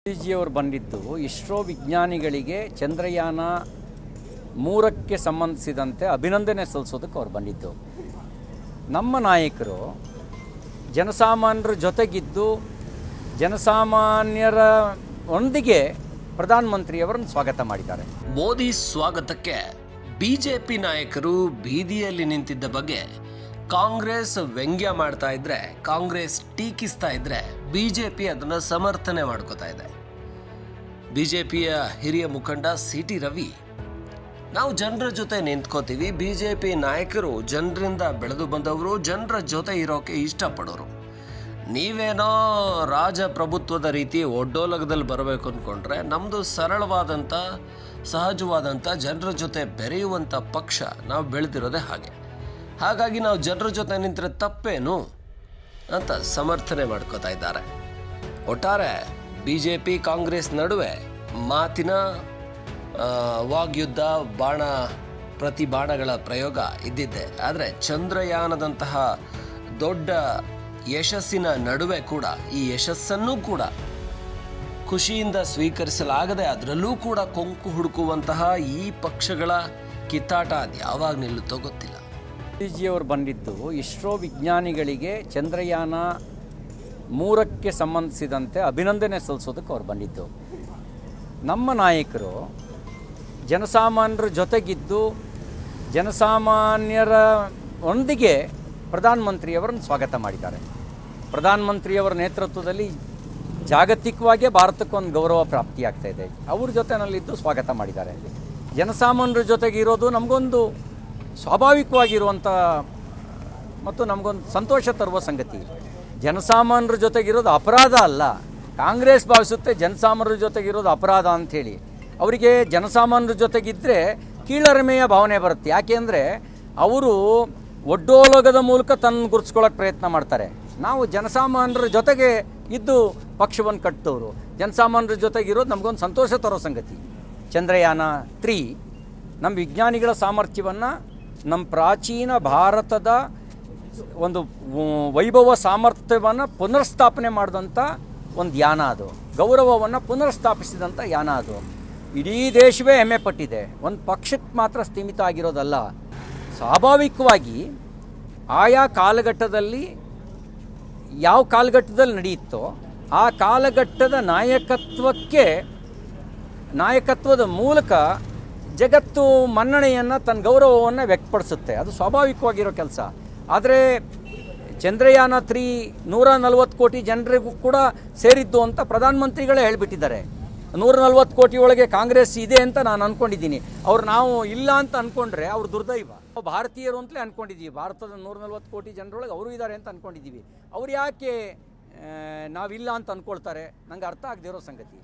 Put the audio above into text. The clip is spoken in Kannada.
ಮೋದಿಜಿಯವರು ಬಂದಿದ್ದು ಇಸ್ರೋ ವಿಜ್ಞಾನಿಗಳಿಗೆ ಚಂದ್ರಯಾನ ಮೂರಕ್ಕೆ ಸಂಬಂಧಿಸಿದಂತೆ ಅಭಿನಂದನೆ ಸಲ್ಲಿಸೋದಕ್ಕೆ ಅವ್ರು ಬಂದಿದ್ದು ನಮ್ಮ ನಾಯಕರು ಜನಸಾಮಾನ್ಯರ ಜೊತೆಗಿದ್ದು ಜನಸಾಮಾನ್ಯರ ಒಂದಿಗೆ ಪ್ರಧಾನಮಂತ್ರಿಯವರನ್ನು ಸ್ವಾಗತ ಮಾಡಿದ್ದಾರೆ ಮೋದಿ ಸ್ವಾಗತಕ್ಕೆ ಬಿಜೆಪಿ ನಾಯಕರು ಬೀದಿಯಲ್ಲಿ ನಿಂತಿದ್ದ ಬಗ್ಗೆ ಕಾಂಗ್ರೆಸ್ ವ್ಯಂಗ್ಯ ಮಾಡ್ತಾ ಇದ್ರೆ ಕಾಂಗ್ರೆಸ್ ಟೀಕಿಸ್ತಾ ಇದ್ರೆ ಬಿಜೆಪಿ ಅದನ್ನ ಸಮರ್ಥನೆ ಮಾಡ್ಕೋತಾ ಇದೆ ಬಿಜೆಪಿಯ ಹಿರಿಯ ಮುಖಂಡ ಸಿ ಟಿ ರವಿ ನಾವು ಜನರ ಜೊತೆ ನಿಂತ್ಕೋತೀವಿ ಬಿಜೆಪಿ ನಾಯಕರು ಜನರಿಂದ ಬೆಳೆದು ಬಂದವರು ಜನರ ಜೊತೆ ಇರೋಕೆ ಇಷ್ಟಪಡೋರು ನೀವೇನೋ ರಾಜಪ್ರಭುತ್ವದ ರೀತಿ ಒಡ್ಡೋಲಗದಲ್ಲಿ ಬರಬೇಕು ಅಂದ್ಕೊಂಡ್ರೆ ನಮ್ಮದು ಸರಳವಾದಂಥ ಸಹಜವಾದಂಥ ಜನರ ಜೊತೆ ಬೆರೆಯುವಂಥ ಪಕ್ಷ ನಾವು ಬೆಳೆದಿರೋದೇ ಹಾಗೆ ಹಾಗಾಗಿ ನಾವು ಜನರ ಜೊತೆ ನಿಂತರೆ ತಪ್ಪೇನು ಅಂತ ಸಮರ್ಥನೆ ಮಾಡ್ಕೋತಾ ಇದ್ದಾರೆ ಒಟ್ಟಾರೆ ಬಿ ಜೆ ಪಿ ಕಾಂಗ್ರೆಸ್ ನಡುವೆ ಮಾತಿನ ಆ, ವಾಗ್ಯುದ್ಧ ಬಾಣ ಪ್ರತಿ ಬಾಣಗಳ ಪ್ರಯೋಗ ಇದ್ದಿದ್ದೆ ಆದರೆ ಚಂದ್ರಯಾನದಂತಹ ದೊಡ್ಡ ಯಶಸ್ಸಿನ ನಡುವೆ ಕೂಡ ಈ ಯಶಸ್ಸನ್ನು ಕೂಡ ಖುಷಿಯಿಂದ ಸ್ವೀಕರಿಸಲಾಗದೆ ಅದರಲ್ಲೂ ಕೂಡ ಕೊಂಕು ಹುಡುಕುವಂತಹ ಈ ಪಕ್ಷಗಳ ಕಿತ್ತಾಟ ಅದು ಯಾವಾಗ ನಿಲ್ಲುತ್ತೋ ಗೊತ್ತಿಲ್ಲ ಮೋದಿಜಿಯವರು ಬಂದಿದ್ದು ಇಸ್ರೋ ವಿಜ್ಞಾನಿಗಳಿಗೆ ಚಂದ್ರಯಾನ ಮೂರಕ್ಕೆ ಸಂಬಂಧಿಸಿದಂತೆ ಅಭಿನಂದನೆ ಸಲ್ಲಿಸೋದಕ್ಕೆ ಅವ್ರು ಬಂದಿದ್ದು ನಮ್ಮ ನಾಯಕರು ಜನಸಾಮಾನ್ಯರ ಜೊತೆಗಿದ್ದು ಜನಸಾಮಾನ್ಯರ ಒಂದಿಗೆ ಪ್ರಧಾನಮಂತ್ರಿಯವರನ್ನು ಸ್ವಾಗತ ಮಾಡಿದ್ದಾರೆ ಪ್ರಧಾನಮಂತ್ರಿಯವರ ನೇತೃತ್ವದಲ್ಲಿ ಜಾಗತಿಕವಾಗಿಯೇ ಭಾರತಕ್ಕೊಂದು ಗೌರವ ಪ್ರಾಪ್ತಿಯಾಗ್ತಾ ಇದೆ ಅವ್ರ ಜೊತೆನಲ್ಲಿದ್ದು ಸ್ವಾಗತ ಮಾಡಿದ್ದಾರೆ ಜನಸಾಮಾನ್ಯರ ಜೊತೆಗೆ ಇರೋದು ನಮಗೊಂದು ಸ್ವಾಭಾವಿಕವಾಗಿರುವಂಥ ಮತ್ತು ನಮಗೊಂದು ಸಂತೋಷ ತರುವ ಸಂಗತಿ ಜನಸಾಮಾನ್ಯರ ಜೊತೆಗಿರೋದು ಅಪರಾಧ ಅಲ್ಲ ಕಾಂಗ್ರೆಸ್ ಭಾವಿಸುತ್ತೆ ಜನಸಾಮಾನ್ಯರ ಜೊತೆಗಿರೋದು ಅಪರಾಧ ಅಂಥೇಳಿ ಅವರಿಗೆ ಜನಸಾಮಾನ್ಯರ ಜೊತೆಗಿದ್ದರೆ ಕೀಳರಿಮೆಯ ಭಾವನೆ ಬರುತ್ತೆ ಯಾಕೆಂದರೆ ಅವರು ಒಡ್ಡೋಲಗದ ಮೂಲಕ ತನ್ನ ಗುರುತಿಸ್ಕೊಳ್ಳೋಕೆ ಪ್ರಯತ್ನ ಮಾಡ್ತಾರೆ ನಾವು ಜನಸಾಮಾನ್ಯರ ಜೊತೆಗೆ ಇದ್ದು ಪಕ್ಷವನ್ನು ಕಟ್ಟಿದವರು ಜನಸಾಮಾನ್ಯರ ಜೊತೆಗಿರೋದು ನಮಗೊಂದು ಸಂತೋಷ ತರೋ ಸಂಗತಿ ಚಂದ್ರಯಾನ ತ್ರೀ ನಮ್ಮ ವಿಜ್ಞಾನಿಗಳ ಸಾಮರ್ಥ್ಯವನ್ನು ನಮ್ಮ ಪ್ರಾಚೀನ ಭಾರತದ ಒಂದು ವ- ವೈಭವ ಸಾಮರ್ಥ್ಯವನ್ನು ಪುನರ್ಸ್ಥಾಪನೆ ಮಾಡಿದಂಥ ಒಂದು ಯಾನ ಅದು ಗೌರವವನ್ನು ಪುನರ್ಸ್ಥಾಪಿಸಿದಂಥ ಯಾನ ಅದು ಇಡೀ ದೇಶವೇ ಹೆಮ್ಮೆ ಪಟ್ಟಿದೆ ಒಂದು ಪಕ್ಷಕ್ಕೆ ಮಾತ್ರ ಸೀಮಿತ ಆಗಿರೋದಲ್ಲ ಸ್ವಾಭಾವಿಕವಾಗಿ ಆಯಾ ಕಾಲಘಟ್ಟದಲ್ಲಿ ಯಾವ ಕಾಲಘಟ್ಟದಲ್ಲಿ ನಡೆಯುತ್ತೋ ಆ ಕಾಲಘಟ್ಟದ ನಾಯಕತ್ವಕ್ಕೆ ನಾಯಕತ್ವದ ಮೂಲಕ ಜಗತ್ತು ಮನ್ನಣೆಯನ್ನು ತನ್ನ ಗೌರವವನ್ನು ವ್ಯಕ್ತಪಡಿಸುತ್ತೆ ಅದು ಸ್ವಾಭಾವಿಕವಾಗಿರೋ ಕೆಲಸ ಆದರೆ ಚಂದ್ರಯಾನ ತ್ರೀ ನೂರ ನಲವತ್ತು ಕೋಟಿ ಜನರಿಗೂ ಕೂಡ ಸೇರಿದ್ದು ಅಂತ ಪ್ರಧಾನಮಂತ್ರಿಗಳೇ ಹೇಳಿಬಿಟ್ಟಿದ್ದಾರೆ ನೂರ ನಲ್ವತ್ತು ಕೋಟಿ ಒಳಗೆ ಕಾಂಗ್ರೆಸ್ ಇದೆ ಅಂತ ನಾನು ಅಂದ್ಕೊಂಡಿದ್ದೀನಿ ಅವ್ರು ನಾವು ಇಲ್ಲ ಅಂತ ಅಂದ್ಕೊಂಡ್ರೆ ಅವ್ರು ದುರ್ದೈವ ನಾವು ಭಾರತೀಯರು ಅಂತಲೇ ಅಂದ್ಕೊಂಡಿದ್ದೀವಿ ಭಾರತದ ನೂರ ನಲ್ವತ್ತು ಕೋಟಿ ಜನರೊಳಗೆ ಅವರು ಇದ್ದಾರೆ ಅಂತ ಅಂದ್ಕೊಂಡಿದ್ದೀವಿ ಅವ್ರು ಯಾಕೆ ಆ, ನಾವಿಲ್ಲ ಅಂತ ಅಂದ್ಕೊಳ್ತಾರೆ ನಂಗೆ ಅರ್ಥ ಆಗದಿರೋ ಸಂಗತಿ